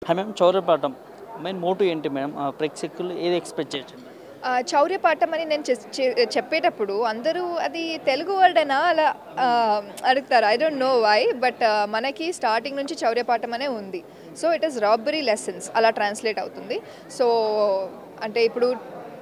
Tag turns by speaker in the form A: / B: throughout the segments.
A: High ma'am చౌరపాటం main మోటు ఏంటి మేడం ఆ ప్రేక్షకులు ఏది ఎక్స్పెక్ట్ చేయొచ్చు
B: ఆ, చౌర్యపాఠం అని నేను చె- చె- చెప్పేటప్పుడు అందరూ అది తెలుగు వర్డ్ అయినా అలా ఆ, అడుగుతారు I don't know why but మనకి స్టార్టింగ్ నుంచి చౌర్యపాఠం అనే ఉంది so it is robbery lessons అలా ట్రాన్స్లేట్ అవుతుంది సో అంటే ఇప్పుడు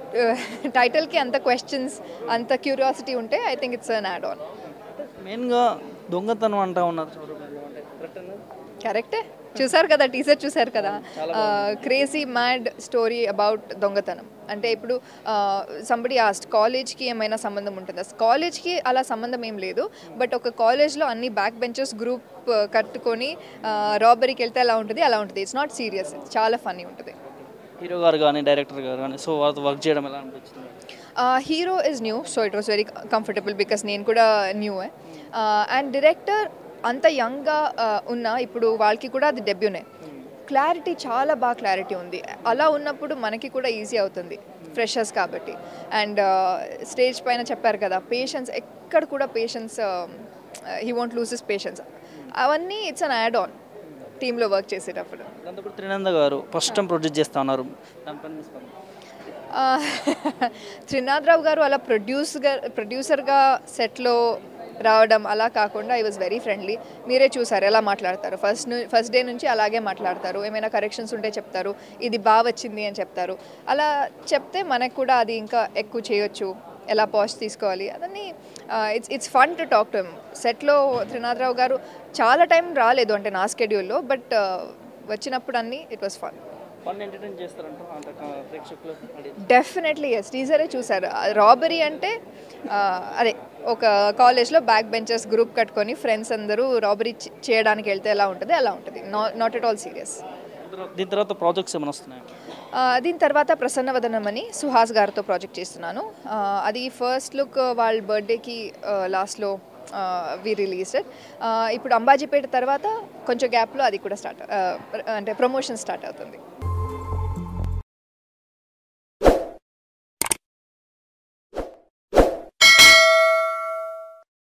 B: టైటిల్కి అంత క్వశ్చన్స్ అంత క్యూరియాసిటీ ఉంటే I think it's an add on
A: మెయిన్గా దొంగతనం అంటా ఉన్నారు చౌరపాటం అంటే కరెక్ట్ అన్నారు
B: కరెక్టే చూసారు కదా టీజర్ చూసారు కదా క్రేజీ మ్యాడ్ స్టోరీ అబౌట్ దొంగతనం అంటే ఇప్పుడు సంబడి ఆస్ట్ కాలేజ్కి ఏమైనా సంబంధం ఉంటుందా కాలేజ్కి అలా సంబంధం ఏం లేదు బట్ ఒక కాలేజ్లో అన్ని బ్యాక్ బెంచెస్ గ్రూప్ కట్టుకొని రాబరీకి వెళ్తే ఎలా ఉంటుంది అలా ఉంటుంది ఇట్స్ నాట్ సీరియస్ చాలా ఫన్నీ ఉంటుంది
A: హీరో గారు కానీ డైరెక్టర్ గారు కానీ సో వాళ్ళతో వర్క్ చేయడం ఎలా అనిపించింది
B: hero is new so it was very comfortable because నేను కూడా న్యూ అండ్ డైరెక్టర్ అంత యంగ్గా ఉన్న ఇప్పుడు వాళ్ళకి కూడా అది డెబ్యూనే క్లారిటీ చాలా బాగా క్లారిటీ ఉంది అలా ఉన్నప్పుడు మనకి కూడా ఈజీ అవుతుంది ఫ్రెషర్స్ కాబట్టి అండ్ స్టేజ్ పైన చెప్పారు కదా పేషెన్స్ ఎక్కడ కూడా patience he won't lose his patience అవన్నీ ఇట్స్ అన్ యాడ్ ఆన్ టీంలో వర్క్ చేసేటప్పుడు
A: దాంతో త్రినంద గారు ఫస్ట్ టైం ప్రొడ్యూస్ చేస్తా ఉన్నారు దానిపైన మీ స్పందన?
B: ఆ, త్రినాథరావు గారు అలా ప్రొడ్యూస్గా ప్రొడ్యూసర్గా సెట్లో రావడం అలా కాకుండా ఐ వాజ్ వెరీ ఫ్రెండ్లీ మీరే చూసారు ఎలా మాట్లాడతారు ఫస్ట్ ఫస్ట్ డే నుంచి అలాగే మాట్లాడతారు ఏమైనా కరెక్షన్స్ ఉంటే చెప్తారు ఇది బాగా వచ్చింది అని చెప్తారు అలా చెప్తే మనకు కూడా అది ఇంకా ఎక్కువ చేయొచ్చు ఎలా పాజ్ తీసుకోవాలి అదన్నీ it's it's fun to talk to సెట్లో త్రినాథరావు గారు చాలా టైం రాలేదు అంటే నా స్కెడ్యూల్లో బట్ వచ్చినప్పుడు అన్నీ it was fun
A: fun entertain చేస్తారంట అంటే కా- ప్రేక్షకులు అడిగి
B: డెఫినెట్లీ ఎస్ టీజరే చూసారు రాబరీ అంటే ఆ, అదే ఒక కాలేజ్లో బ్యాక్ బెంచెస్ గ్రూప్ కట్టుకొని ఫ్రెండ్స్ అందరూ రాబరీ చేయడానికి వెళ్తే ఎలా ఉంటుంది అలా ఉంటుంది నాట్ ఎట్ ఆల్ సీరియస్
A: దీని తర్వాత ప్రాజెక్ట్స్ ఏమైనా వస్తున్నాయి
B: దీని తర్వాత ప్రసన్నవదనం అని సుహాస్ గారితో ప్రాజెక్ట్ చేస్తున్నాను ఆ, అది ఫస్ట్ లుక్ వాళ్ళ బర్త్డేకి లాస్ట్లో వి రిలీజ్డ్ ఇప్పుడు అంబాజీపేట తర్వాత కొంచెం గ్యాప్లో అది కూడా స్టార్ట్ అంటే ప్రమోషన్ స్టార్ట్ అవుతుంది